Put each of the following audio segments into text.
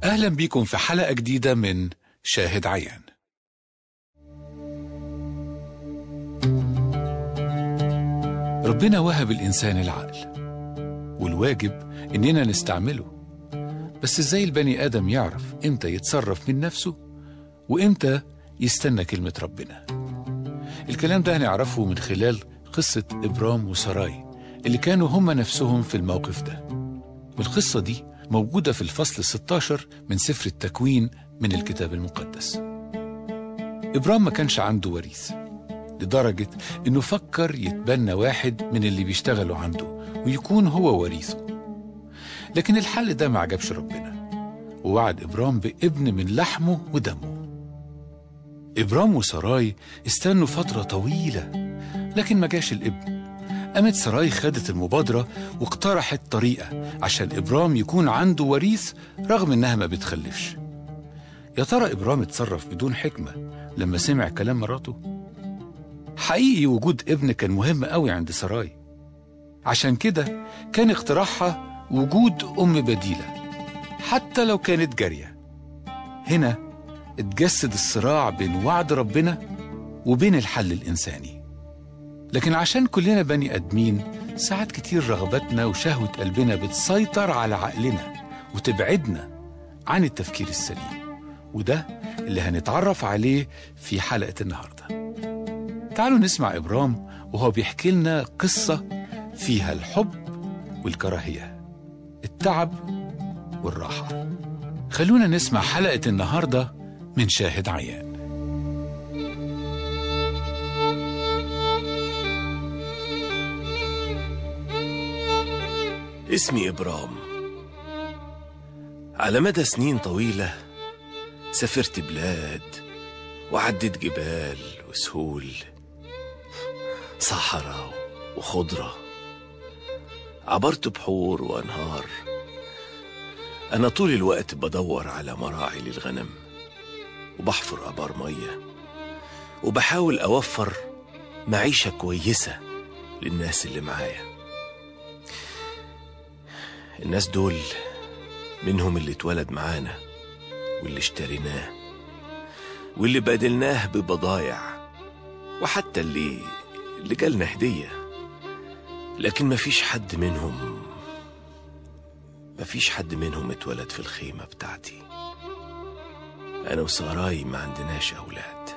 أهلا بيكم في حلقة جديدة من شاهد عيان ربنا وهب الإنسان العقل والواجب إننا نستعمله بس إزاي البني آدم يعرف إمتى يتصرف من نفسه وإمتى يستنى كلمة ربنا الكلام ده هنعرفه من خلال قصة إبرام وسراي اللي كانوا هما نفسهم في الموقف ده والقصة دي موجودة في الفصل 16 من سفر التكوين من الكتاب المقدس إبرام ما كانش عنده وريث لدرجة إنه فكر يتبنى واحد من اللي بيشتغلوا عنده ويكون هو وريثه لكن الحل ده ما عجبش ربنا ووعد إبرام بابن من لحمه ودمه إبرام وسراي استنوا فترة طويلة لكن ما جاش الابن قامت سراي خدت المبادرة واقترحت طريقة عشان إبرام يكون عنده وريث رغم إنها ما بتخلفش يا ترى إبرام اتصرف بدون حكمة لما سمع كلام مراته؟ حقيقي وجود ابن كان مهم قوي عند سراي عشان كده كان اقتراحها وجود أم بديلة حتى لو كانت جارية هنا اتجسد الصراع بين وعد ربنا وبين الحل الإنساني لكن عشان كلنا بني آدمين ساعات كتير رغبتنا وشهوة قلبنا بتسيطر على عقلنا وتبعدنا عن التفكير السليم وده اللي هنتعرف عليه في حلقة النهاردة تعالوا نسمع إبرام وهو بيحكي لنا قصة فيها الحب والكراهية التعب والراحة خلونا نسمع حلقة النهاردة من شاهد عيان اسمي إبرام على مدى سنين طويلة سافرت بلاد وعديت جبال وسهول صحراء وخضرة عبرت بحور وأنهار أنا طول الوقت بدور على مراعي للغنم وبحفر أبار مية وبحاول أوفر معيشة كويسة للناس اللي معايا الناس دول منهم اللي اتولد معانا واللي اشتريناه واللي بدلناه ببضايع وحتى اللي اللي جالنا هدية لكن مفيش حد منهم مفيش حد منهم اتولد في الخيمة بتاعتي أنا وساراي ما عندناش أولاد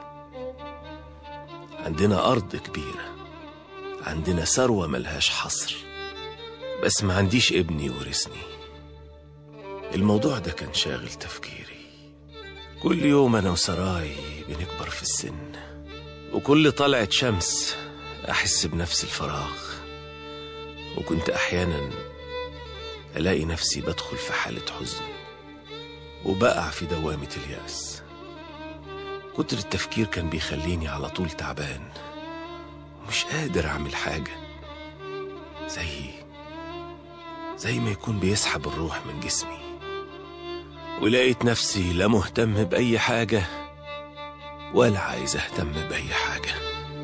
عندنا أرض كبيرة عندنا ثروة ملهاش حصر بس ما عنديش ابن يورثني الموضوع ده كان شاغل تفكيري كل يوم أنا وسراي بنكبر في السن وكل طلعة شمس أحس بنفس الفراغ وكنت أحيانا ألاقي نفسي بدخل في حالة حزن وبقع في دوامة اليأس كتر التفكير كان بيخليني على طول تعبان ومش قادر أعمل حاجة زي زي ما يكون بيسحب الروح من جسمي ولقيت نفسي لا مهتم بأي حاجة ولا عايز أهتم بأي حاجة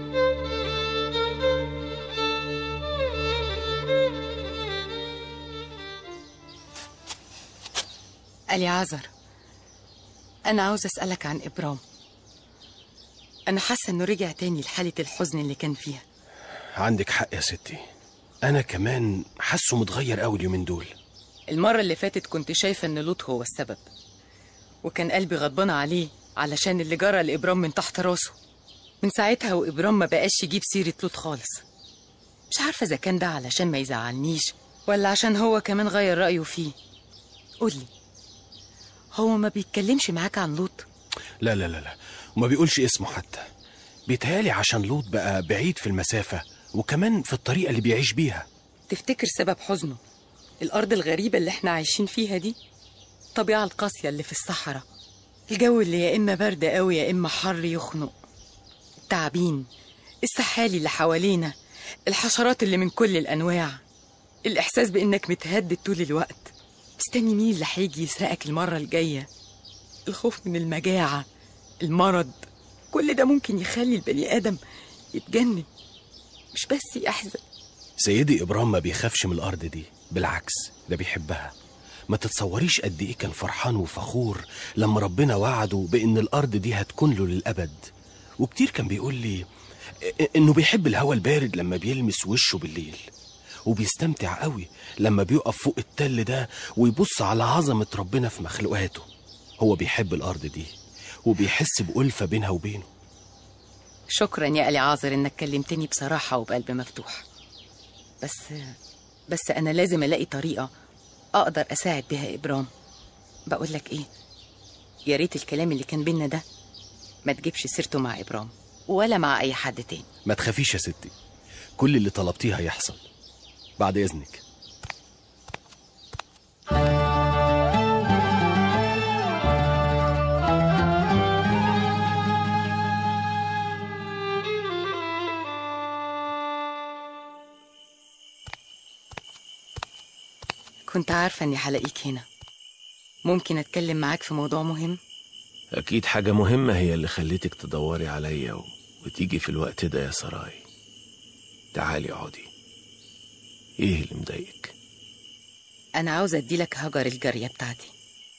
اليعازر أنا عاوز أسألك عن إبرام أنا حاسة إنه رجع تاني لحالة الحزن اللي كان فيها عندك حق يا ستي أنا كمان حاسه متغير أوي اليومين دول المرة اللي فاتت كنت شايفة إن لوط هو السبب وكان قلبي غضبان عليه علشان اللي جرى لإبرام من تحت راسه من ساعتها وإبرام ما بقاش يجيب سيرة لوط خالص مش عارفة إذا كان ده علشان ما يزعلنيش ولا عشان هو كمان غير رأيه فيه قولي هو ما بيتكلمش معاك عن لوط لا لا لا لا وما بيقولش اسمه حتى بيتهيالي عشان لوط بقى بعيد في المسافة وكمان في الطريقة اللي بيعيش بيها تفتكر سبب حزنه الأرض الغريبة اللي احنا عايشين فيها دي الطبيعة القاسية اللي في الصحراء الجو اللي يا إما برد قوي يا إما حر يخنق التعابين السحالي اللي حوالينا الحشرات اللي من كل الأنواع الإحساس بإنك متهدد طول الوقت مستني مين اللي هيجي يسرقك المرة الجاية الخوف من المجاعة المرض كل ده ممكن يخلي البني آدم يتجنن مش بس يحزن سيدي إبرام ما بيخافش من الأرض دي بالعكس ده بيحبها ما تتصوريش قد ايه كان فرحان وفخور لما ربنا وعده بان الارض دي هتكون له للابد وكتير كان بيقول لي انه بيحب الهوا البارد لما بيلمس وشه بالليل وبيستمتع قوي لما بيقف فوق التل ده ويبص على عظمة ربنا في مخلوقاته هو بيحب الأرض دي وبيحس بألفة بينها وبينه شكرا يا ألي عاذر إنك كلمتني بصراحة وبقلب مفتوح بس بس أنا لازم ألاقي طريقة أقدر أساعد بيها إبرام بقول لك إيه يا ريت الكلام اللي كان بينا ده ما تجيبش سيرته مع إبرام ولا مع أي حد تاني ما تخافيش يا ستي كل اللي طلبتيه هيحصل بعد إذنك كنت عارفة إني هلاقيك هنا ممكن أتكلم معاك في موضوع مهم أكيد حاجة مهمة هي اللي خليتك تدوري عليا و... وتيجي في الوقت ده يا سراي تعالي اقعدي ايه اللي مضايقك أنا عاوزة أديلك هجر الجارية بتاعتي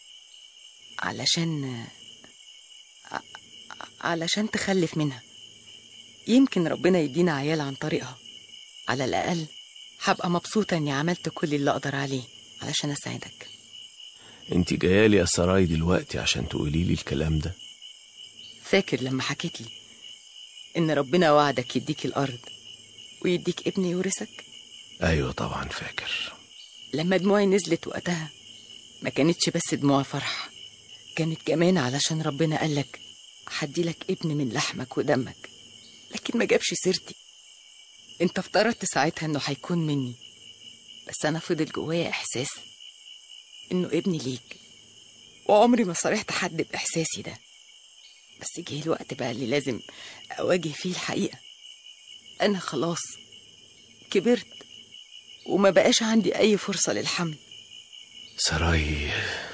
علشان ع- علشان تخلف منها يمكن ربنا يدينا عيال عن طريقها على الأقل هبقى مبسوطة إني عملت كل اللي أقدر عليه علشان أساعدك انت جايالي يا سراي دلوقتي عشان تقولي لي الكلام ده فاكر لما حكيت لي إن ربنا وعدك يديك الأرض ويديك ابن يورثك ايوه طبعا فاكر لما دموعي نزلت وقتها ما كانتش بس دموع فرح كانت كمان علشان ربنا قالك هديلك ابن من لحمك ودمك لكن ما جابش سيرتي انت افترضت ساعتها انه هيكون مني بس انا فضل جوايا احساس انه ابني ليك وعمري ما صارحت حد باحساسي ده بس جه الوقت بقى اللي لازم اواجه فيه الحقيقه انا خلاص كبرت وما بقاش عندي اي فرصه للحمل سراي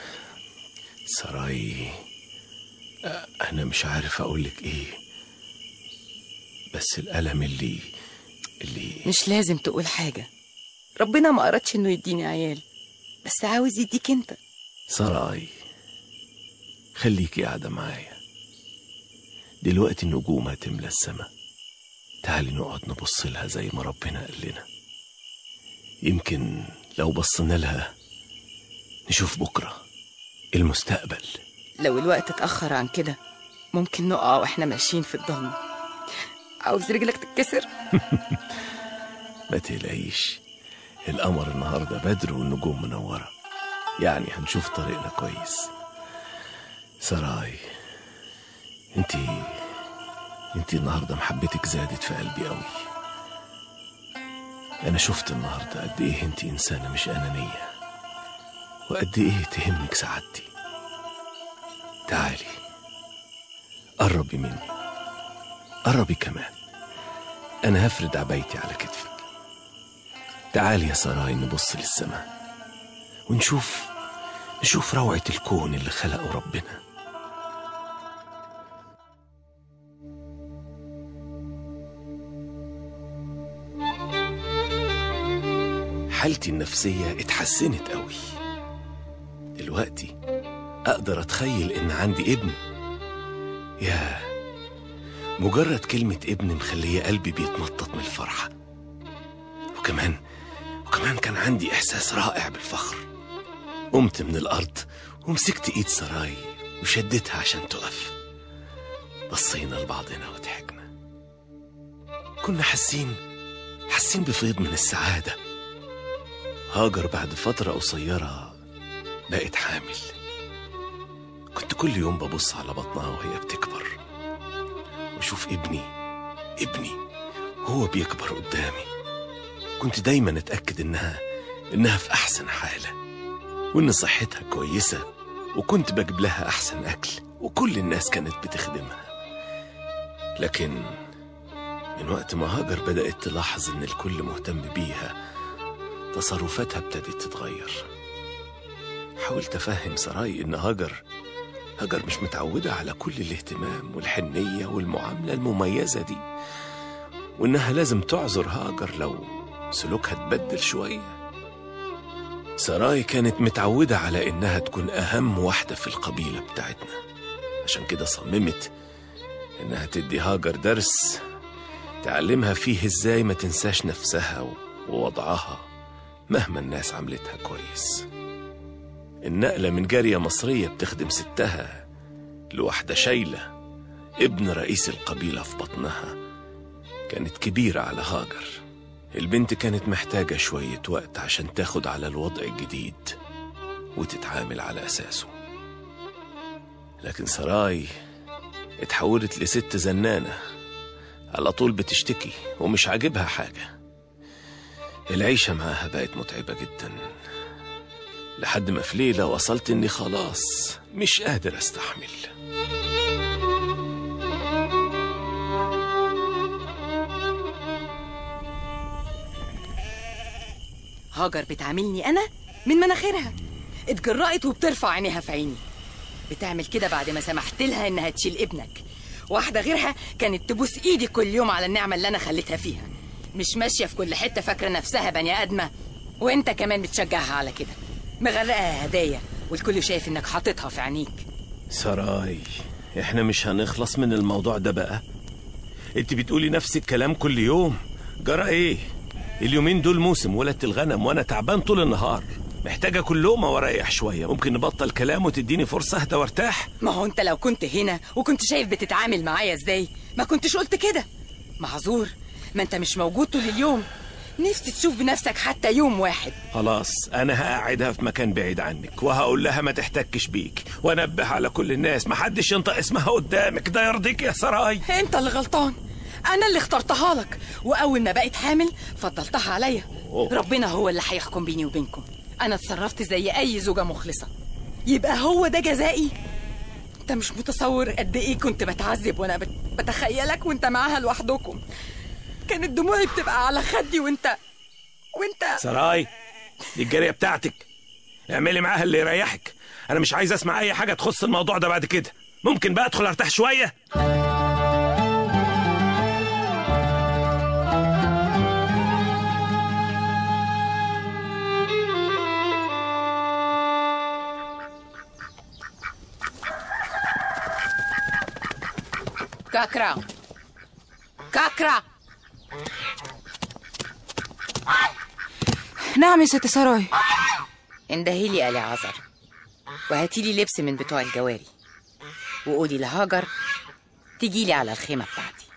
سراي أ- انا مش عارف اقولك ايه بس الالم اللي اللي مش لازم تقول حاجه ربنا ما أردش انه يديني عيال بس عاوز يديك انت سراي خليكي قاعدة معايا دلوقتي النجوم هتملى السما تعالي نقعد نبص لها زي ما ربنا قال لنا يمكن لو بصينا لها نشوف بكرة المستقبل لو الوقت اتأخر عن كده ممكن نقع واحنا ماشيين في الضلمة عاوز رجلك تتكسر ما تقلقيش القمر النهاردة بدر والنجوم منورة يعني هنشوف طريقنا كويس سراي انتي انتي النهاردة محبتك زادت في قلبي قوي انا شفت النهاردة قد ايه انتي انسانة مش انانية وقد ايه تهمك سعادتي تعالي قربي مني قربي كمان انا هفرد عبايتي على كتفك تعالي يا سراي نبص للسماء ونشوف نشوف روعة الكون اللي خلقه ربنا حالتي النفسية اتحسنت قوي دلوقتي أقدر أتخيل إن عندي ابن يا مجرد كلمة ابن مخلية قلبي بيتنطط من الفرحة وكمان وكمان كان عندي إحساس رائع بالفخر قمت من الأرض ومسكت إيد سراي وشدتها عشان تقف بصينا لبعضنا وضحكنا كنا حاسين حاسين بفيض من السعادة هاجر بعد فترة قصيرة بقت حامل كنت كل يوم ببص على بطنها وهي بتكبر واشوف ابني ابني هو بيكبر قدامي كنت دايما اتاكد انها انها في احسن حاله وان صحتها كويسه وكنت بجيب لها احسن اكل وكل الناس كانت بتخدمها لكن من وقت ما هاجر بدات تلاحظ ان الكل مهتم بيها تصرفاتها ابتدت تتغير حاولت افهم سراي ان هاجر هاجر مش متعودة على كل الاهتمام والحنية والمعاملة المميزة دي وإنها لازم تعذر هاجر لو سلوكها اتبدل شوية سراي كانت متعودة على إنها تكون أهم واحدة في القبيلة بتاعتنا عشان كده صممت إنها تدي هاجر درس تعلمها فيه إزاي ما تنساش نفسها و- ووضعها مهما الناس عملتها كويس النقلة من جارية مصرية بتخدم ستها لواحدة شايلة ابن رئيس القبيلة في بطنها كانت كبيرة على هاجر البنت كانت محتاجة شوية وقت عشان تاخد على الوضع الجديد وتتعامل على أساسه لكن سراي اتحولت لست زنانة على طول بتشتكي ومش عاجبها حاجة العيشة معاها بقت متعبة جدا لحد ما في ليلة وصلت إني خلاص مش قادر أستحمل هاجر بتعاملني انا من مناخيرها اتجرأت وبترفع عينيها في عيني بتعمل كده بعد ما سمحت لها انها تشيل ابنك واحده غيرها كانت تبوس ايدي كل يوم على النعمه اللي انا خليتها فيها مش ماشيه في كل حته فاكره نفسها بني ادمه وانت كمان بتشجعها على كده مغرقها هدايا والكل شايف انك حاططها في عينيك سراي احنا مش هنخلص من الموضوع ده بقى انت بتقولي نفس الكلام كل يوم جرى ايه اليومين دول موسم ولدت الغنم وانا تعبان طول النهار محتاجة كل لقمة واريح شوية ممكن نبطل كلام وتديني فرصة اهدى وارتاح ما هو انت لو كنت هنا وكنت شايف بتتعامل معايا ازاي ما كنتش قلت كده معذور ما انت مش موجود طول اليوم نفسي تشوف بنفسك حتى يوم واحد خلاص انا هقعدها في مكان بعيد عنك وهقول لها ما تحتكش بيك وانبه على كل الناس محدش ينطق اسمها قدامك ده يرضيك يا سراي انت اللي غلطان انا اللي اخترتها لك واول ما بقيت حامل فضلتها عليا أوه. ربنا هو اللي هيحكم بيني وبينكم انا اتصرفت زي اي زوجة مخلصة يبقى هو ده جزائي انت مش متصور قد ايه كنت بتعذب وانا بت... بتخيلك وانت معاها لوحدكم كانت دموعي بتبقى على خدي وانت وانت سراي دي الجارية بتاعتك اعملي معاها اللي يريحك انا مش عايز اسمع اي حاجة تخص الموضوع ده بعد كده ممكن بقى ادخل ارتاح شوية كاكرا كاكرا نعم يا ست سراي اندهيلي آل عذر وهاتيلي لبس من بتوع الجواري وقولي لهاجر تجيلي على الخيمة بتاعتي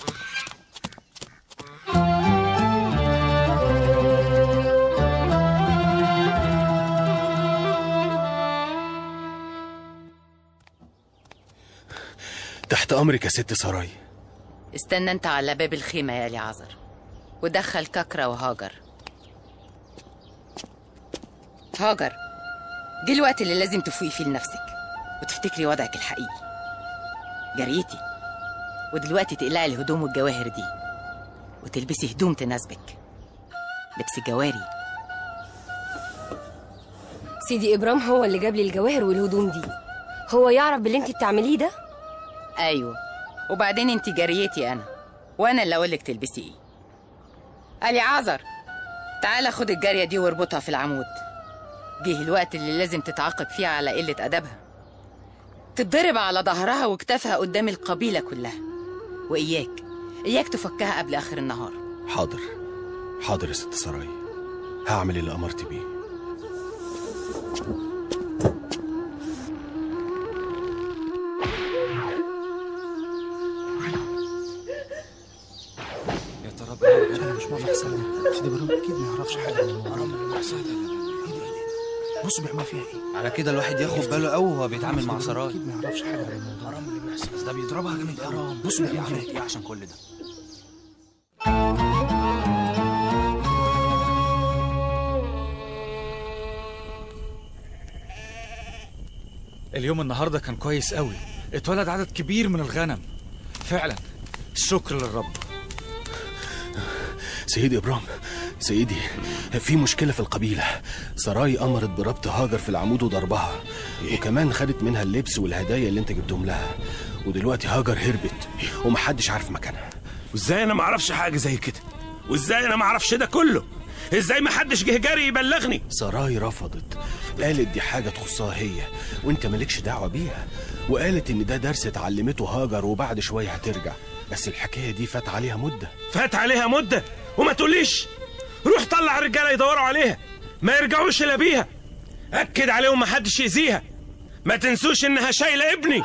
تحت امرك يا ست سراي استنى انت على باب الخيمة يا آل عذر ودخل كاكرا وهاجر هاجر دي الوقت اللي لازم تفوقي فيه لنفسك وتفتكري وضعك الحقيقي جريتي ودلوقتي تقلعي الهدوم والجواهر دي وتلبسي هدوم تناسبك لبس الجواري سيدي إبرام هو اللي جاب لي الجواهر والهدوم دي هو يعرف باللي انت بتعمليه ده ايوه وبعدين انت جريتي انا وانا اللي اقولك تلبسي ايه علي عذر تعالى خد الجاريه دي واربطها في العمود جه الوقت اللي لازم تتعاقب فيه على قله ادبها تتضرب على ظهرها وكتافها قدام القبيله كلها واياك اياك تفكها قبل اخر النهار حاضر حاضر يا ست سراي هعمل اللي امرت بيه يا ترى بقى انا مش موافق سلام سيدي ابراهيم اكيد ما يعرفش حاجه عن الموضوع حرام اللي بيحصل ده ايه ده ايه ده بص بيعمل فيها ايه على كده الواحد ياخد باله قوي وهو بيتعامل مع سراي اكيد ما يعرفش حاجه عن الموضوع حرام اللي بيحصل بس ده بيضربها جامد قوي بص بيعمل فيها ايه عشان كل ده اليوم النهارده كان كويس قوي اتولد عدد كبير من الغنم فعلا الشكر للرب سيدي ابرام سيدي في مشكله في القبيله سراي امرت بربط هاجر في العمود وضربها وكمان خدت منها اللبس والهدايا اللي انت جبتهم لها ودلوقتي هاجر هربت ومحدش عارف مكانها وازاي انا ما اعرفش حاجة زي كده وازاي انا ما اعرفش ده كله ازاي ما حدش جه جري يبلغني سراي رفضت قالت دي حاجة تخصها هي وانت مالكش دعوة بيها وقالت ان ده درس اتعلمته هاجر وبعد شوية هترجع بس الحكاية دي فات عليها مدة فات عليها مدة وما تقوليش روح طلع الرجالة يدوروا عليها ما يرجعوش الا بيها اكد عليهم ما حدش يأذيها ما تنسوش انها شايلة ابني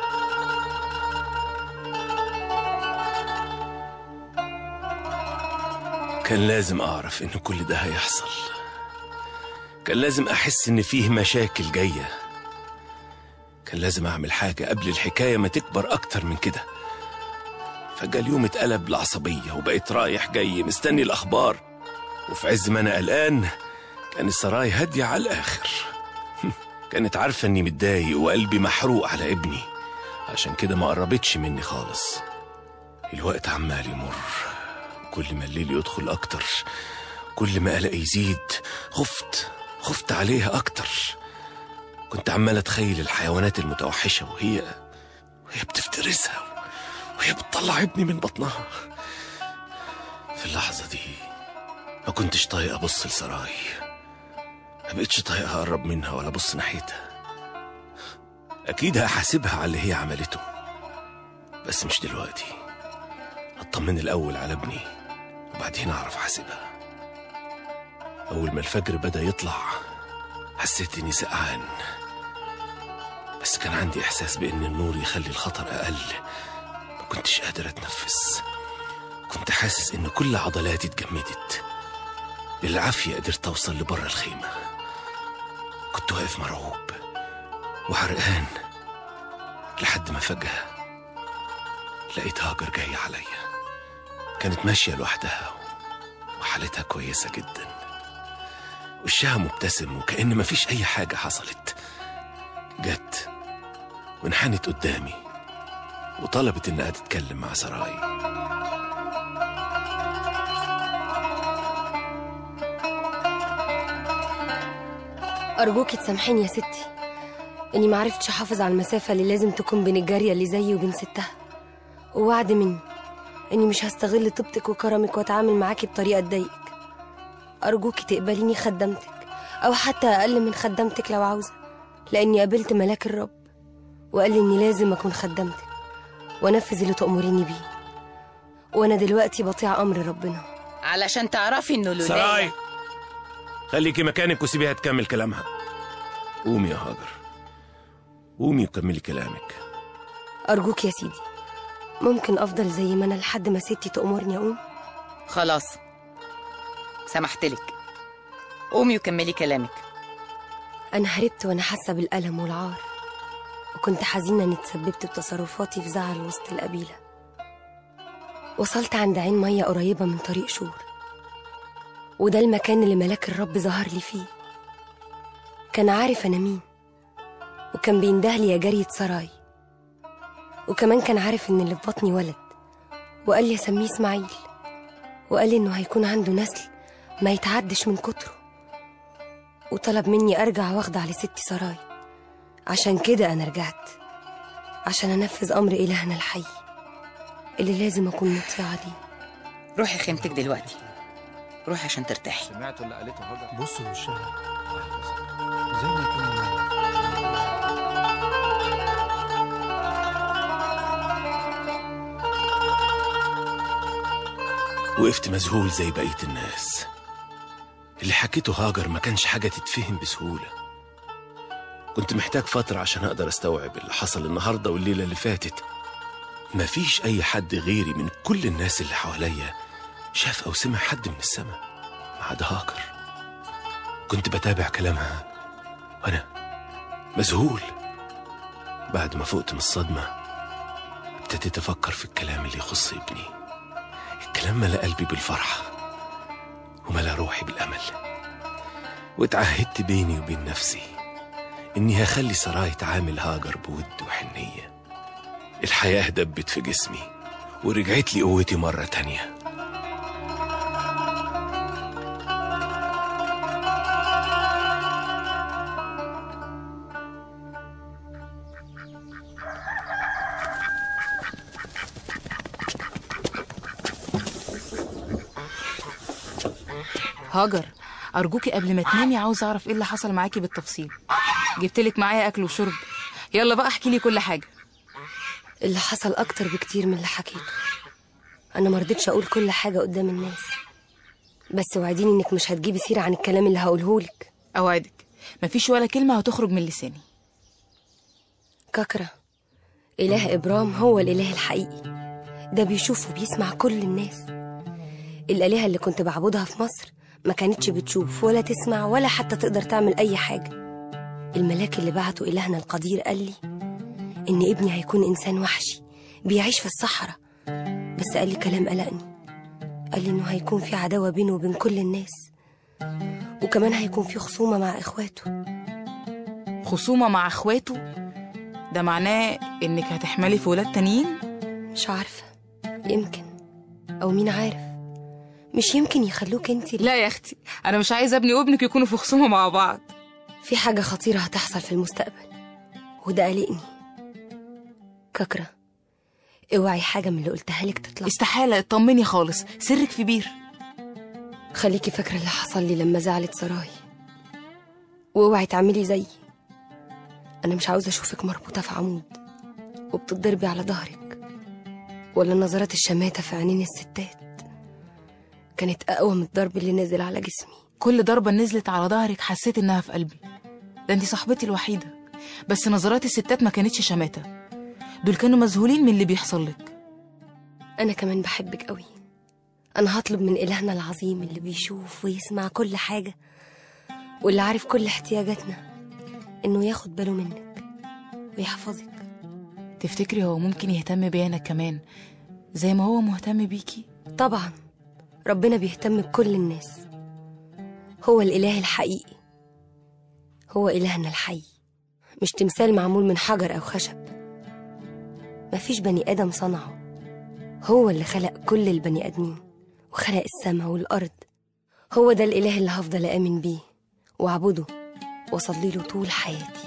كان لازم اعرف ان كل ده هيحصل كان لازم احس ان فيه مشاكل جاية كان لازم اعمل حاجة قبل الحكاية ما تكبر اكتر من كده فجأة اليوم اتقلب لعصبية وبقيت رايح جاي مستني الاخبار وفي عز ما انا قلقان كان السراي هادية على الاخر كانت عارفة اني متضايق وقلبي محروق على ابني عشان كده ما قربتش مني خالص الوقت عمال يمر كل ما الليل يدخل أكتر كل ما قلقي يزيد خفت خفت عليها أكتر كنت عمال أتخيل الحيوانات المتوحشة وهي وهي بتفترسها وهي بتطلع ابني من بطنها في اللحظة دي ما كنتش طايق أبص لسراي ما بقتش طايق أقرب منها ولا أبص ناحيتها أكيد هحاسبها على اللي هي عملته بس مش دلوقتي أطمن الأول على ابني وبعدين أعرف أحاسبها أول ما الفجر بدأ يطلع حسيت إني سقعان بس كان عندي إحساس بإن النور يخلي الخطر أقل ما كنتش قادر أتنفس كنت حاسس إن كل عضلاتي اتجمدت بالعافية قدرت أوصل لبره الخيمة كنت واقف مرعوب وحرقان لحد ما فجأة لقيت هاجر جاية عليا كانت ماشية لوحدها وحالتها كويسة جدا وشها مبتسم وكأن مفيش أي حاجة حصلت جت وانحنت قدامي وطلبت إنها تتكلم مع سراي أرجوكي تسامحيني يا ستي إني معرفتش أحافظ على المسافة اللي لازم تكون بين الجارية اللي زيي وبين ستها ووعد مني إني مش هستغل طيبتك وكرمك وأتعامل معاكي بطريقة تضايقك أرجوكي تقبليني خدمتك أو حتى أقل من خدمتك لو عاوزة لأني قابلت ملاك الرب وقال لي إني لازم أكون خدمتك وأنفذ اللي تأمريني بيه وأنا دلوقتي بطيع أمر ربنا علشان تعرفي انه لولايا سراي خليكي مكانك وسيبيها تكمل كلامها قومي يا هاجر قومي وكملي كلامك أرجوك يا سيدي ممكن أفضل زي ما أنا لحد ما ستي تأمرني أقوم خلاص سمحت لك قومي وكملي كلامك أنا هربت وأنا حاسة بالألم والعار وكنت حزينة إني اتسببت بتصرفاتي في زعل وسط القبيلة وصلت عند عين مية قريبة من طريق شور وده المكان اللي ملاك الرب ظهر لي فيه كان عارف أنا مين وكان بيندهلي يا جارية سراي وكمان كان عارف إن اللي في بطني ولد وقال لي أسميه إسماعيل وقال لي إنه هيكون عنده نسل ما يتعدش من كتره وطلب مني أرجع وأخضع لستي سراي عشان كده أنا رجعت عشان أنفذ أمر إلهنا الحي اللي لازم أكون مطيعة ليه روحي خيمتك دلوقتي روحي عشان ترتاحي سمعتوا اللي قالته هاجر بصوا لوشها زي ما يكون نايم. وقفت مذهول زي بقية الناس اللي حكيته هاجر ما كانش حاجة تتفهم بسهولة كنت محتاج فترة عشان أقدر أستوعب اللي حصل النهاردة والليلة اللي فاتت مفيش أي حد غيري من كل الناس اللي حواليا شاف أو سمع حد من السماء ما عدا هاجر كنت بتابع كلامها وأنا مذهول بعد ما فقت من الصدمة ابتديت أفكر في الكلام اللي يخص ابني الكلام ملا قلبي بالفرحة وملا روحي بالأمل واتعهدت بيني وبين نفسي إني هخلي سراي تعامل هاجر بود وحنية الحياة دبت في جسمي ورجعت لي قوتي مرة تانية هاجر ارجوكي قبل ما تنامي عاوز اعرف ايه اللي حصل معاكي بالتفصيل جبتلك معايا اكل وشرب يلا بقى احكي لي كل حاجه اللي حصل أكتر بكتير من اللي حكيته أنا مرضتش أقول كل حاجة قدام الناس بس وعديني إنك مش هتجيبي سيرة عن الكلام اللي هقولهولك اوعدك مفيش ولا كلمه هتخرج من لساني ككرة إله إبرام هو الإله الحقيقي ده بيشوف وبيسمع كل الناس الآلهة اللي كنت بعبدها في مصر ما كانتش بتشوف ولا تسمع ولا حتى تقدر تعمل أي حاجة الملاك اللي بعته إلهنا القدير قال لي إن ابني هيكون إنسان وحشي بيعيش في الصحراء بس قال لي كلام قلقني قال لي إنه هيكون في عداوة بينه وبين كل الناس وكمان هيكون في خصومة مع إخواته خصومه مع اخواته ده معناه انك هتحملي في ولاد تانيين مش عارفة يمكن أو مين عارف مش يمكن يخلوك انت لا يا اختي انا مش عايزه ابني وابنك يكونوا في خصومه مع بعض في حاجة خطيرة هتحصل في المستقبل وده قلقني ككرة اوعي حاجة من اللي قلتها لك تطلع استحاله اطمني خالص سرك في بير خليكي فاكرة اللي حصل لي لما زعلت سراي واوعي تعملي زيي أنا مش عاوزة أشوفك مربوطة في عمود وبتضربي على ظهرك ولا نظرات الشماتة في عينين الستات كانت أقوى من الضرب اللي نزل على جسمي كل ضربه نزلت على ظهرك حسيت انها في قلبي ده انتي صاحبتي الوحيده بس نظرات الستات ما كانتش شماته دول كانوا مذهولين من اللي بيحصل لك أنا كمان بحبك قوي أنا هطلب من إلهنا العظيم اللي بيشوف ويسمع كل حاجة واللي عارف كل احتياجاتنا إنه ياخد باله منك ويحفظك تفتكري هو ممكن يهتم بيا انا كمان زي ما هو مهتم بيكي طبعا ربنا بيهتم بكل الناس هو الإله الحقيقي هو إلهنا الحي مش تمثال معمول من حجر أو خشب مفيش بني آدم صنعه هو اللي خلق كل البني آدمين وخلق السماء والأرض هو ده الإله اللي هفضل آمن بيه وأعبده وأصلي له طول حياتي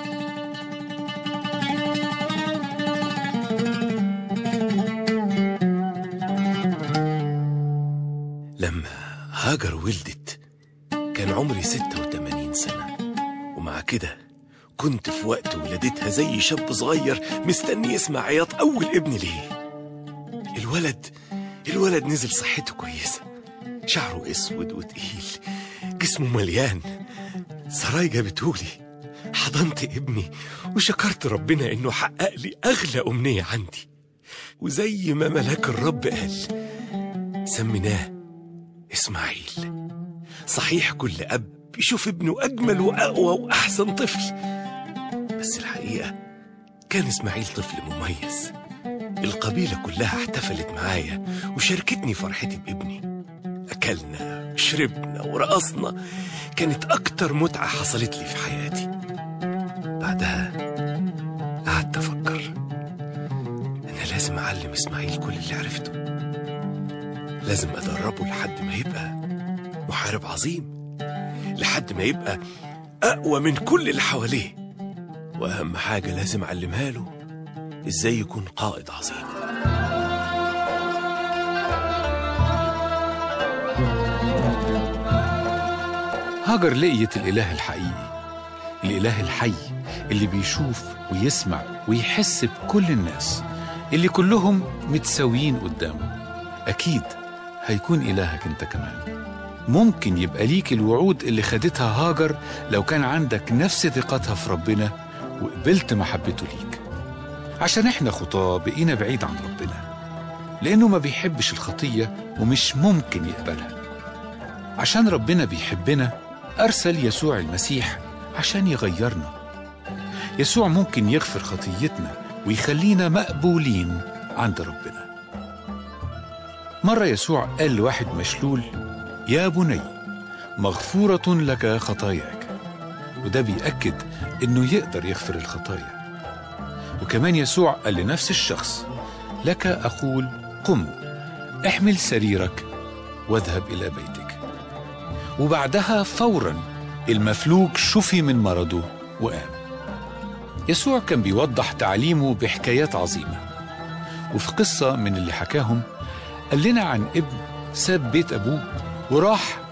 لما هاجر ولدت كان عمري 86 سنة ومع كده كنت في وقت ولادتها زي شاب صغير مستني يسمع عياط أول ابن ليه الولد الولد نزل صحته كويسة شعره أسود وتقيل جسمه مليان سراي جابتهولي حضنت ابني وشكرت ربنا إنه حقق لي أغلى أمنية عندي وزي ما ملاك الرب قال سميناه إسماعيل صحيح كل أب يشوف ابنه أجمل وأقوى وأحسن طفل بس الحقيقة كان إسماعيل طفل مميز القبيلة كلها احتفلت معايا وشاركتني فرحتي بابني أكلنا شربنا ورقصنا كانت أكتر متعة حصلت لي في حياتي بعدها قعدت أفكر أنا لازم أعلم إسماعيل كل اللي عرفته لازم أدربه لحد ما يبقى محارب عظيم لحد ما يبقى أقوى من كل اللي حواليه وأهم حاجة لازم أعلمها له إزاي يكون قائد عظيم هاجر لقيت الإله الحقيقي الإله الحي اللي بيشوف ويسمع ويحس بكل الناس اللي كلهم متساويين قدامه أكيد هيكون إلهك أنت كمان ممكن يبقى ليك الوعود اللي خدتها هاجر لو كان عندك نفس ثقتها في ربنا وقبلت محبته ليك عشان احنا خطاة بقينا بعيد عن ربنا لأنه ما بيحبش الخطية ومش ممكن يقبلها عشان ربنا بيحبنا أرسل يسوع المسيح عشان يغيرنا يسوع ممكن يغفر خطيتنا ويخلينا مقبولين عند ربنا مرة يسوع قال لواحد مشلول يا بني مغفورة لك خطاياك وده بيأكد إنه يقدر يغفر الخطايا وكمان يسوع قال لنفس الشخص لك أقول قم احمل سريرك واذهب إلى بيتك وبعدها فورا المفلوج شفي من مرضه وقام يسوع كان بيوضح تعليمه بحكايات عظيمة وفي قصة من اللي حكاهم قال لنا عن ابن ساب بيت أبوه وراح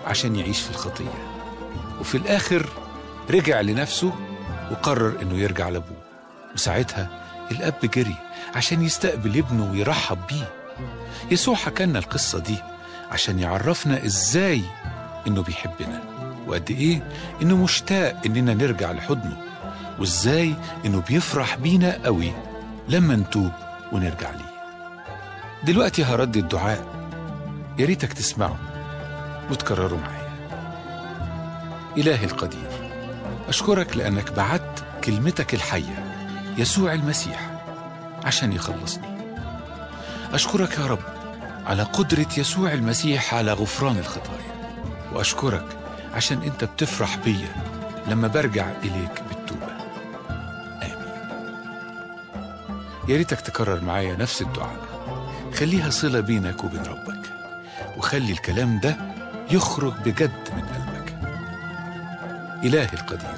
عشان يعيش في الخطية وفي الآخر رجع لنفسه وقرر إنه يرجع لأبوه وساعتها الأب جري عشان يستقبل ابنه ويرحب بيه يسوع حكى لنا القصة دي عشان يعرفنا إزاي إنه بيحبنا وقد إيه إنه مشتاق إننا نرجع لحضنه وإزاي إنه بيفرح بينا قوي لما نتوب ونرجع ليه دلوقتي هردي الدعاء يا ريتك تسمعه وتكرره معايا إلهي القدير أشكرك لأنك بعت كلمتك الحية يسوع المسيح عشان يخلصني أشكرك يا رب على قدرة يسوع المسيح على غفران الخطايا وأشكرك عشان أنت بتفرح بيا لما برجع إليك بالتوبة آمين يا ريتك تكرر معايا نفس الدعاء خليها صلة بينك وبين ربك وخلي الكلام ده يخرج بجد من قلبك إلهي القدير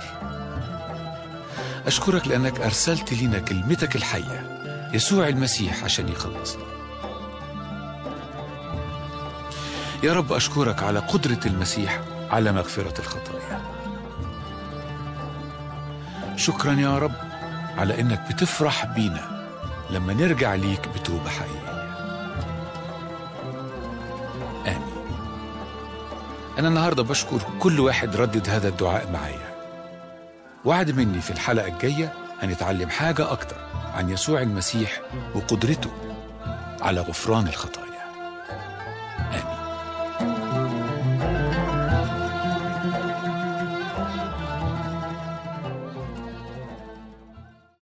أشكرك لأنك أرسلت لنا كلمتك الحية يسوع المسيح عشان يخلصنا يا رب أشكرك على قدرة المسيح على مغفرة الخطايا شكرا يا رب على إنك بتفرح بينا لما نرجع ليك بتوبة حقيقية آمين أنا النهاردة بشكر كل واحد ردد هذا الدعاء معايا وعد مني في الحلقة الجاية هنتعلم حاجة أكتر عن يسوع المسيح وقدرته على غفران الخطايا